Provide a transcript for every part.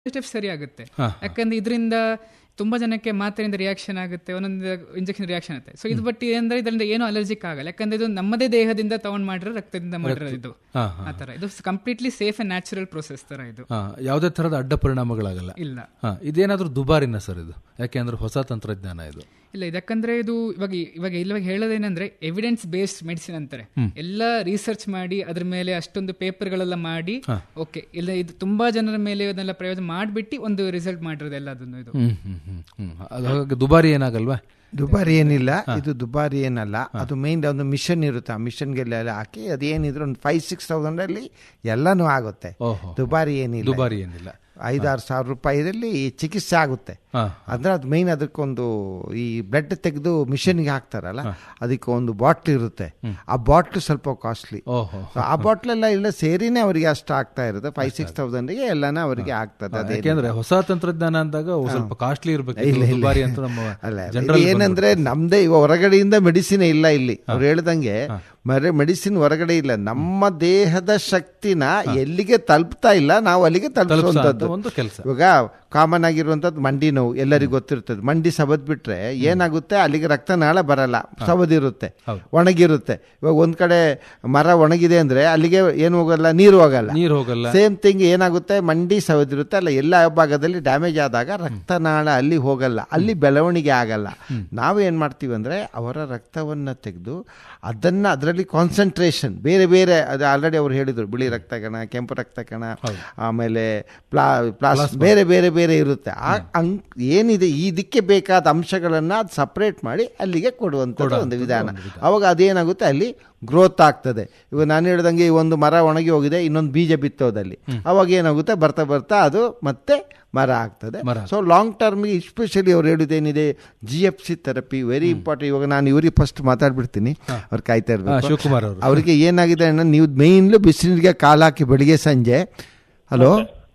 Step ಸರಿ ಆಗುತ್ತೆ ಹಾ, ಯಾಕಂದ್ರೆ ಇದರಿಂದ ತುಂಬಾ ಜನಕ್ಕೆ ಮಾತ್ರೆಯಿಂದ ರಿಯಾಕ್ಷನ್ ಆಗುತ್ತೆ ಒಂದೊಂದು ಇಂಜೆಕ್ಷನ್ ರಿಯಾಕ್ಷನ್ ಆಗುತ್ತೆ ಸೊ ಇದು ಬಟ್ ಏನಂದ್ರೆ ಇದರಿಂದ ಏನೂ ಅಲರ್ಜಿಕ್ ಆಗಲ್ಲ ಯಾಕಂದ್ರೆ ಇದು ನಮ್ಮದೇ ದೇಹದಿಂದ ತಗೊಂಡ್ ಮಾಡಿರೋ ರಕ್ತದಿಂದ ಮಾಡಿರೋ ಇದು ಹಾ, ಹಾ. ಆ ತರ ಇದು completely safe and natural process ತರ ಇದು ಹಾ, ಯಾವುದೇ ತರಹದ ಅಡ್ಡ ಪರಿಣಾಮಗಳಾಗಲ್ಲ ಇಲ್ಲ ಹಾ ಇದೇನಾದ್ರೂ ದುಬಾರಿನ ಸರ್ ಇದು ಯಾಕೆಂದ್ರೆ ಹೊಸ ತಂತ್ರಜ್ಞಾನ ಇದು ಇಲ್ಲ ಇದಕ್ಕಂದ್ರೆ ಇದು ಇವಾಗ ಇವಾಗ ಇವಾಗ ಹೇಳೋದೇನಂದ್ರೆ ಎವಿಡೆನ್ಸ್ ಬೇಸ್ಡ್ ಮೆಡಿಸಿನ್ ಅಂತಾರೆ ಎಲ್ಲ ರಿಸರ್ಚ್ ಮಾಡಿ ಅದ್ರ ಮೇಲೆ ಅಷ್ಟೊಂದು ಪೇಪರ್ಗಳೆಲ್ಲ ಮಾಡಿ ಓಕೆ ಇಲ್ಲ ಇದು ತುಂಬಾ ಜನರ ಮೇಲೆ ಇದನ್ನೆಲ್ಲ ಪ್ರಯೋಜನ ಮಾಡಿಬಿಟ್ಟು ಒಂದು ರಿಸಲ್ಟ್ ಮಾಡಿರೋದು ಎಲ್ಲ ಅದನ್ನು ಇದು ಹ್ಮ್ ಹ್ಮ್ ಹ್ಮ್ ಹ್ಮ್ ಅದು ಹಾಗಾಗಿ ದುಬಾರಿ ಏನಾಗಲ್ವಾ ದುಬಾರಿ ಏನಿಲ್ಲ ಇದು ದುಬಾರಿ ಏನಲ್ಲ ಅದು ಮೇನ್ ಒಂದು ಮಿಷನ್ ಇರುತ್ತೆ ಆ ಮಿಷನ್ಗೆಲ್ಲ ಹಾಕಿ ಅದೇನಿದ್ರು ಒಂದು ಫೈವ್ ಸಿಕ್ಸ್ ತೌಸಂಡ್ ಅಲ್ಲಿ ಎಲ್ಲನೂ ಆಗುತ್ತೆ ಓಹೋ ದುಬಾರಿ ಏನಿಲ್ಲ ದುಬಾರಿ ಏನಿಲ್ಲ ಐದಾರು ಸಾವಿರ ರೂಪಾಯಿದಲ್ಲಿ ಚಿಕಿತ್ಸೆ ಆಗುತ್ತೆ ಹಾ ಅಂದ್ರೆ ಅದು ಮೈನ್ ಅದಕ್ಕೊಂದು ಈ ಬ್ಲಡ್ ತೆಗೆದು ಮಿಷನ್ಗೆ ಹಾಕ್ತಾರಲ್ಲ ಅದಕ್ಕೆ ಒಂದು ಬಾಟ್ಲ್ ಇರುತ್ತೆ ಆ ಬಾಟ್ಲ್ ಸ್ವಲ್ಪ ಕಾಸ್ಟ್ಲಿ ಓಹೋ ಆ ಬಾಟ್ಲ್ ಎಲ್ಲ ಇಲ್ಲ ಸೇರಿನೇ ಅವರಿಗೆ ಅಷ್ಟು ಆಗ್ತಾ ಇರುತ್ತೆ ಫೈವ್ ಸಿಕ್ಸ್ ತೌಸಂಡ್ಗೆ ಎಲ್ಲಾನ ಅವರಿಗೆ ಆಗ್ತದೆ ಅದೇ ಯಾಕೆಂದ್ರೆ ಹೊಸ ತಂತ್ರಜ್ಞಾನ ಅಂದಾಗ ಅವು ಸ್ವಲ್ಪ ಕಾಸ್ಟ್ಲಿ ಇರ್ಬೇಕು ಇದು ದುಬಾರಿ ಅಂತ ನಮ್ಮ ಅಲ್ಲ ಇದು ಜನರಲ್ ಏನಂದ್ರೆ ನಮ್ದೇ ಇವ ಹೊರಗಡೆಯಿಂದ ಮೆಡಿಸಿನ್ ಇಲ್ಲ ಇಲ್ಲಿ ಅವ್ರು ಹೇಳ್ದಂಗೆ ಮರೆ ಮೆಡಿಸಿನ್ ಹೊರಗಡೆ ಇಲ್ಲ ನಮ್ಮ ದೇಹದ ಶಕ್ತಿನ ಎಲ್ಲಿಗೆ ತಲುಪ್ತಾ ಇಲ್ಲ ನಾವು ಅಲ್ಲಿಗೆ ತಲುಪಿಸುವಂತದ್ದು ಒಂದು ಕೆಲಸ ಇವಾಗ ಕಾಮನ್ ಆಗಿರುವಂತದ್ದು ಮಂಡಿ ನೋವು ಎಲ್ಲರಿಗೂ ಗೊತ್ತಿರ್ತದೆ ಮಂಡಿ ಸಬದ್ ಬಿಟ್ರೆ ಏನಾಗುತ್ತೆ ಅಲ್ಲಿಗೆ ರಕ್ತನಾಳ ಬರಲ್ಲ ಸಬದಿರುತ್ತೆ ಒಣಗಿರುತ್ತೆ ಇವಾಗ ಒಂದ್ ಕಡೆ ಮರ ಒಣಗಿದೆ ಅಂದ್ರೆ ಅಲ್ಲಿಗೆ ಏನು ಹೋಗಲ್ಲ ನೀರು ಹೋಗಲ್ಲ ನೀರ್ ಹೋಗಲ್ಲ ಸೇಮ್ ಥಿಂಗ್ ಏನಾಗುತ್ತೆ ಮಂಡಿ ಸವದಿರುತ್ತೆ ಅಲ್ಲ ಎಲ್ಲ ಭಾಗದಲ್ಲಿ ಡ್ಯಾಮೇಜ್ ಆದಾಗ ರಕ್ತನಾಳ ಅಲ್ಲಿ ಹೋಗಲ್ಲ ಅಲ್ಲಿ ಬೆಳವಣಿಗೆ ಆಗಲ್ಲ ನಾವು ಏನ್ ಮಾಡ್ತೀವಿ ಅಂದ್ರೆ ಅವರ ರಕ್ತವನ್ನ ತೆಗೆದು ಅದನ್ನ ಅದರಲ್ಲಿ ಕಾನ್ಸಂಟ್ರೇಷನ್ ಬೇರೆ ಬೇರೆ ಅದು ಆಲ್ರೆಡಿ ಅವ್ರು ಹೇಳಿದ್ರು ಬಿಳಿ ರಕ್ತ ಕಣ ಕೆಂಪು ರಕ್ತ ಕಣ ಆಮೇಲೆ ಪ್ಲಾ ಪ್ಲಾಸ್ ಬೇರೆ ಬೇರೆ ಬೇರೆ ಇರುತ್ತೆ ಆ ಅಂಕ್ ಏನಿದೆ ಇದಕ್ಕೆ ಬೇಕಾದ ಅಂಶಗಳನ್ನ ಅದು ಸಪ್ರೇಟ್ ಮಾಡಿ ಅಲ್ಲಿಗೆ ಕೊಡುವಂಥದ್ದು ಒಂದು ವಿಧಾನ ಅವಾಗ ಅದೇನಾಗುತ್ತೆ ಅಲ್ಲಿ ಗ್ರೋತ್ ಆಗ್ತದೆ ಇವಾಗ ನಾನು ಹೇಳ್ದಂಗೆ ಈ ಒಂದು ಮರ ಒಣಗಿ ಹೋಗಿದೆ ಇನ್ನೊಂದು ಬೀಜ ಬಿತ್ತೋದಲ್ಲಿ ಅವಾಗ ಏನಾಗುತ್ತೆ ಬರ್ತಾ ಬರ್ತಾ ಅದು ಮತ್ತೆ ಮರ ಆಗ್ತದೆ ಮರ ಸೊ ಲಾಂಗ್ ಟರ್ಮ್ಗೆ ಎಸ್ಪೆಷಲಿ ಅವ್ರು ಹೇಳುದೇನಿದೆ G F C therapy very important ಇವಾಗ ನಾನು ಇವ್ರಿಗೆ ಫಸ್ಟ್ ಮಾತಾಡ್ಬಿಡ್ತೀನಿ ಅವ್ರು ಕಾಯ್ತಾ ಹಾ, ಇರ್ಬೇಕು ಶಿವಕುಮಾರ್ ಅವರು ಅವರಿಗೆ ಏನಾಗಿದೆ ಅಣ್ಣ ನೀವು ಮೇಯ್ನ್ಲು ಬಿಸಿನೀರಿಗೆ ಕಾಲು ಹಾಕಿ ಬೆಳಿಗ್ಗೆ ಸಂಜೆ ಹಲೋ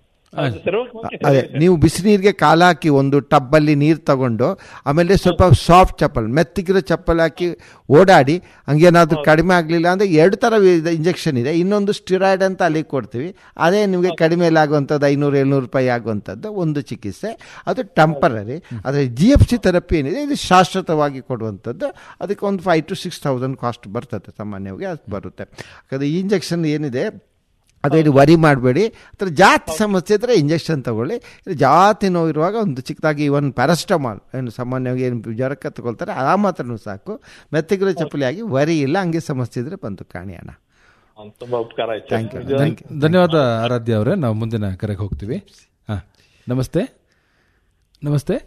ಅದೇ ನೀವು ಬಿಸಿನೀರಿಗೆ ಕಾಲು ಹಾಕಿ ಒಂದು ಟಬ್ಬಲ್ಲಿ ನೀರು ತಗೊಂಡು ಆಮೇಲೆ ಸ್ವಲ್ಪ ಸಾಫ್ಟ್ ಚಪ್ಪಲ್ ಮೆತ್ತಗಿರೋ ಚಪ್ಪಲ್ ಹಾಕಿ ಓಡಾಡಿ ಹಂಗೇನಾದ್ರೂ ಕಡಿಮೆ ಆಗಲಿಲ್ಲ ಅಂದರೆ ಎರಡು ಥರ ಇಂಜೆಕ್ಷನ್ ಇದೆ ಇನ್ನೊಂದು ಸ್ಟಿರಾಯ್ಡ್ ಅಂತ ಅಲ್ಲಿಗೆ ಕೊಡ್ತೀವಿ ಅದೇ ನಿಮಗೆ ಕಡಿಮೆ ಆಗುವಂಥದ್ದು ಐನೂರು ಏಳ್ನೂರು ರೂಪಾಯಿ ಆಗುವಂಥದ್ದು ಒಂದು ಚಿಕಿತ್ಸೆ ಅದು ಟೆಂಪರರಿ ಆದರೆ ಜಿ ಎಫ್ ಸಿ ಥೆರಪಿ ಏನಿದೆ ಇದು ಶಾಶ್ವತವಾಗಿ ಕೊಡುವಂಥದ್ದು ಅದಕ್ಕೆ ಒಂದು five to six thousand cost ಬರ್ತದೆ ಸಾಮಾನ್ಯವಾಗಿ ಅದು ಬರುತ್ತೆ ಯಾಕಂದರೆ ಈ ಇಂಜೆಕ್ಷನ್ ಏನಿದೆ ಅದೇನು ವರಿ ಮಾಡಬೇಡಿ ಅಥವಾ ಜಾತಿ ಸಮಸ್ಯೆ ಇದ್ದರೆ ಇಂಜೆಕ್ಷನ್ ತಗೊಳ್ಳಿ ಇದು ಜಾತಿ ನೋವು ಇರುವಾಗ ಒಂದು ಚಿಕ್ಕದಾಗಿ ಒಂದು ಪ್ಯಾರಾಸ್ಟಮಾಲ್ ಏನು ಸಾಮಾನ್ಯವಾಗಿ ಏನು ಜ್ವರಕ್ಕೆ ತಗೊಳ್ತಾರೆ ಆ ಮಾತ್ರನೂ ಸಾಕು ಮೆತ್ತಗಿರೋ ಚಪ್ಪಲಿ ಆಗಿ ವರಿ ಇಲ್ಲ ಹಂಗೆ ಸಮಸ್ಯೆ ಇದ್ದರೆ ಬಂದು ಕಾಣಿಯೋಣ ತುಂಬಾ ಉಪಕಾರ ಆಯ್ತು ಥ್ಯಾಂಕ್ ಯು ಥ್ಯಾಂಕ್ ಯು ಧನ್ಯವಾದ ಆರಾಧ್ಯ ಅವರೇ ನಾವು ಮುಂದಿನ ಕರೆಗೆ ಹೋಗ್ತೀವಿ ಹಾ ನಮಸ್ತೆ ನಮಸ್ತೆ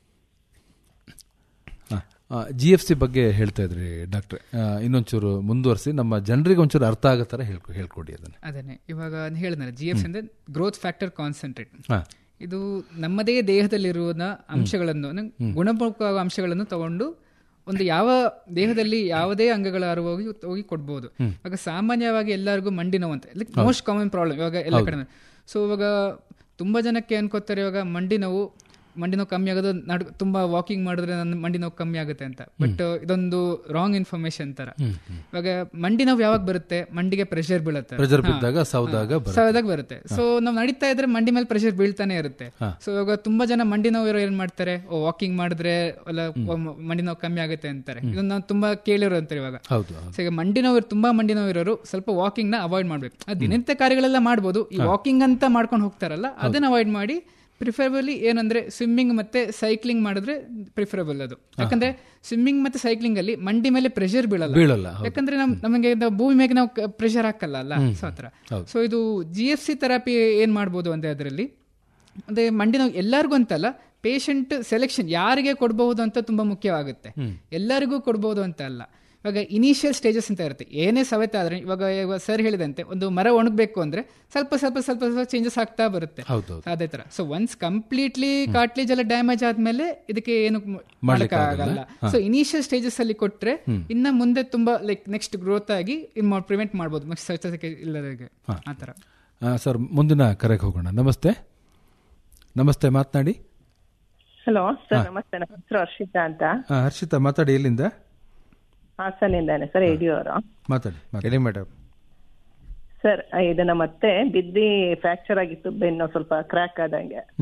ಜಿ ಎಫ್ ಸಿ ಬಗ್ಗೆ ಹೇಳ್ತಾ ಇದ್ರಿ ಡಾಕ್ಟ್ರೆ ಇನ್ನೊಂಚೂರು ಮುಂದುವರಿಸಿ ನಮ್ಮ ಜನರಿಗೆ ಒಂಚೂರು ಅರ್ಥ ಆಗೋ ಥರ ಹೇಳ್ಕೊ ಹೇಳ್ಕೊಡಿ ಅದನ್ನ ಅದೇನೆ ಇವಾಗ ಹೇಳಿದ್ನಲ್ಲ ಜಿ ಎಫ್ ಅಂದ್ರೆ ಗ್ರೋತ್ ಫ್ಯಾಕ್ಟರ್ ಕಾನ್ಸಂಟ್ರೇಟ್ ಹಾ ಇದು ನಮ್ಮದೇ ದೇಹದಲ್ಲಿರುವ ಅಂಶಗಳನ್ನು ಅಂದ್ರೆ ಗುಣಮುಖ ಅಂಶಗಳನ್ನು ತಗೊಂಡು ಒಂದು ಯಾವ ದೇಹದಲ್ಲಿ ಯಾವುದೇ ಅಂಗಗಳ ಹೋಗಿ ಹೋಗಿ ಕೊಡ್ಬೋದು ಇವಾಗ ಸಾಮಾನ್ಯವಾಗಿ ಎಲ್ಲರಿಗೂ ಮಂಡಿ ನೋವು ಅಂತ ಮೋಸ್ಟ್ ಕಾಮನ್ ಪ್ರಾಬ್ಲಮ್ ಇವಾಗ ಎಲ್ಲ ಕಡೆ ಸೊ ಇವಾಗ ತುಂಬಾ ಜನಕ್ಕೆ ಅನ್ಕೋತಾರೆ ಇವಾಗ ಮಂಡಿ ನೋವು ಮಂಡಿ ನೋವು ಕಮ್ಮಿ ಆಗೋದು ನಡ್ ತುಂಬಾ ವಾಕಿಂಗ್ ಮಾಡಿದ್ರೆ ನನ್ನ ಮಂಡಿ ನೋವು ಕಮ್ಮಿ ಆಗುತ್ತೆ ಅಂತ ಬಟ್ ಇದೊಂದು ರಾಂಗ್ ಇನ್ಫಾರ್ಮೇಶನ್ ತರ ಇವಾಗ ಮಂಡಿ ನೋವು ಯಾವಾಗ ಬರುತ್ತೆ ಮಂಡಿಗೆ ಪ್ರೆಷರ್ ಬೀಳುತ್ತೆ ಪ್ರೆಷರ್ ಬಿದ್ದಾಗ ಸೌದಾಗ ಬರುತ್ತೆ. ಸೌದಾಗ ಬರುತ್ತೆ ಸೊ ನಾವು ನಡೀತಾ ಇದ್ರೆ ಮಂಡಿ ಮೇಲೆ ಪ್ರೆಷರ್ ಬೀಳ್ತಾನೆ ಇರುತ್ತೆ ಸೊ ಇವಾಗ ತುಂಬಾ ಜನ ಮಂಡಿ ನೋವು ಇರೋ ಏನ್ ಮಾಡ್ತಾರೆ ಓ ವಾಕಿಂಗ್ ಮಾಡಿದ್ರೆ ಅಲ್ಲ ಮ- ಮಂಡಿ ನೋವು ಕಮ್ಮಿ ಆಗುತ್ತೆ ಅಂತಾರೆ ಇದನ್ನ ನಾವು ತುಂಬಾ ಕೇಳಿರೋ ಅಂತಾರೆ ಇವಾಗ ಹೌದು ಹೌದು. ಸೊ ಈಗ ಮಂಡಿ ನೋವು ತುಂಬಾ ಮಂಡಿ ನೋವು ಇರೋರು ಸ್ವಲ್ಪ ವಾಕಿಂಗ್ ನ ಅವಾಯ್ಡ್ ಮಾಡ್ಬೇಕು ಆ ದಿನನಿತ್ಯ ಕಾರ್ಯಗಳೆಲ್ಲ ಮಾಡ್ಬೋದು ಈ ವಾಕಿಂಗ್ ಅಂತ ಮಾಡ್ಕೊಂಡು ಹೋಗ್ತಾರಲ್ಲ ಅದನ್ನ ಅವಾಯ್ಡ್ ಮಾಡಿ ಪ್ರಿಫರಬಲಿ ಏನಂದ್ರೆ ಸ್ವಿಮ್ಮಿಂಗ್ ಮತ್ತೆ ಸೈಕ್ಲಿಂಗ್ ಮಾಡಿದ್ರೆ ಪ್ರಿಫರಬಲ್ ಅದು ಯಾಕಂದ್ರೆ ಸ್ವಿಮ್ಮಿಂಗ್ ಮತ್ತೆ ಸೈಕ್ಲಿಂಗ್ ಅಲ್ಲಿ ಮಂಡಿ ಮೇಲೆ ಪ್ರೆಷರ್ ಬೀಳಲ್ಲ ಬೀಳಲ್ಲ ಹೌದು. ಯಾಕಂದ್ರೆ ನಮ್ ನಮಗೆ ಇದು ಭೂಮಿ ಮೇಲೆ ನಾವು ಪ್ರೆಷರ್ ಹಾಕಲ್ಲ ಅಲ್ಲ ಸೊ ಆತರ ಹೌದು. ಸೊ ಇದು ಜಿ ಎಫ್ ಸಿ ಥೆರಪಿ ಏನ್ ಮಾಡ್ಬೋದು ಅಂದ್ರೆ ಅದರಲ್ಲಿ ಅದೇ ಮಂಡಿ ನೋವು ಎಲ್ಲರಿಗೂ ಅಂತಲ್ಲ ಪೇಷಂಟ್ ಸೆಲೆಕ್ಷನ್ ಯಾರಿಗೆ ಕೊಡಬಹುದು ಅಂತ ತುಂಬಾ ಮುಖ್ಯವಾಗುತ್ತೆ ಎಲ್ಲರಿಗೂ ಕೊಡಬಹುದು ಅಂತ ಅಲ್ಲ ಇವಾಗ ಇನಿಷಿಯಲ್ ಸ್ಟೇಜಸ್ ಅಂತ ಇರುತ್ತೆ ಏನೇ ಸವೆತ ಆದ್ರೆ ಇವಾಗ ಇವಾಗ ಸರ್ ಹೇಳಿದಂತೆ ಒಂದು ಮರ ಒಣಗಬೇಕು ಅಂದ್ರೆ ಸ್ವಲ್ಪ ಸ್ವಲ್ಪ ಸ್ವಲ್ಪ ಸ್ವಲ್ಪ ಚೇಂಜಸ್ ಆಗ್ತಾ ಬರುತ್ತೆ ಹೌದು ಹೌದು. ಅದೇ ತರ ಸೊ ಒನ್ಸ್ ಕಂಪ್ಲೀಟ್ಲಿ ಕಾರ್ಟ್ಲೇಜ್ ಎಲ್ಲ ಡ್ಯಾಮೇಜ್ ಆದ್ಮೇಲೆ ಇದಕ್ಕೆ ಏನು ಮಾಡಕ್ ಆಗಲ್ಲ ಸೊ ಇನಿಷಿಯಲ್ ಸ್ಟೇಜಸ್ ಅಲ್ಲಿ ಕೊಟ್ರೆ ಇನ್ನ ಮುಂದೆ ತುಂಬಾ ಲೈಕ್ ನೆಕ್ಸ್ಟ್ ಗ್ರೋತ್ ಆಗಿ ಪ್ರಿವೆಂಟ್ ಮಾಡ್ಬೋದು ನೆಕ್ಸ್ಟ್ ಸ್ವಚ್ಛತೆ ಇಲ್ಲದಾಗೆ ಆ ತರ ಆ, ಸರ್ ಮುಂದಿನ ಕರೆಗೆ ಹೋಗೋಣ ನಮಸ್ತೆ ನಮಸ್ತೆ ಮಾತನಾಡಿ ಹಲೋ ಸರ್ ನಮಸ್ತೆ ನನ್ನ ಹೆಸರು ಹರ್ಷಿತಾ ಅಂತ ಆ, ಹರ್ಷಿತಾ ಮಾತಾಡಿ ಎಲ್ಲಿಂದ ಹಾಸನಿಂದಾನೆ ಸರ್ ಯಡಿಯೂರು ಮಾತಾಡಿ ಮಾತಾಡಿ ಹೇಳಿ ಮೇಡಮ್ ಸರ್ ಇದನ್ನ ಮತ್ತೆ ಬಿದ್ದಿ ಫ್ರಾಕ್ಚರ್ ಆಗಿತ್ತು ಬೆನ್ನು ಸ್ವಲ್ಪ ಕ್ರ್ಯಾಕ್ ಆದಂಗೆ